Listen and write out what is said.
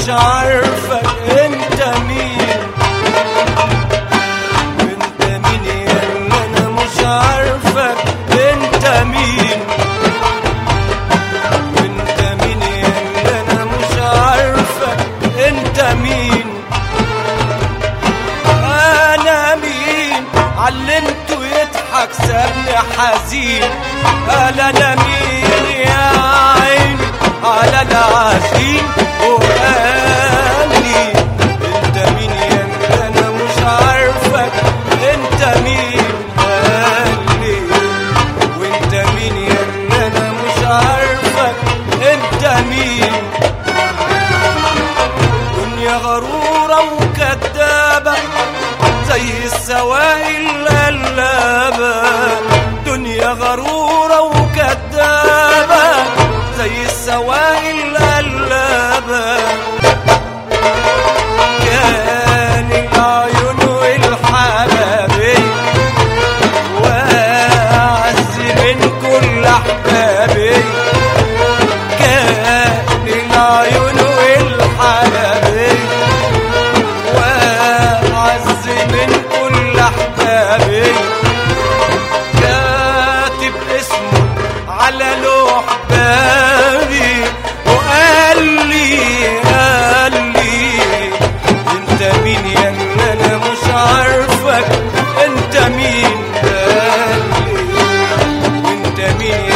عارفك انت مين انت مين يا اللي انا مش عارفك انت مين انت مين يا اللي انا مش عارفك انت مين انا مين علمته يضحك سابني حزين قال انا مين يا عيني على العزيم وقال لي انت مين يا اللي انا مش عارفك انت مين قال لي وانت مين يا اللي انا مش عارفك انت مين دنيا غرورة وكدابة زي السوائل القلابة دنيا غرورة وكدابة زي السوائل القلابة كان العيون والحبابي وأعز من كل أحبابي كان العيون والحبابي وأعز من كل أحبابي كاتب اسمه على لوح بابي وقال لي قال لي انت مين يا اللي انا مش عارفك انت مين قال لي انت مين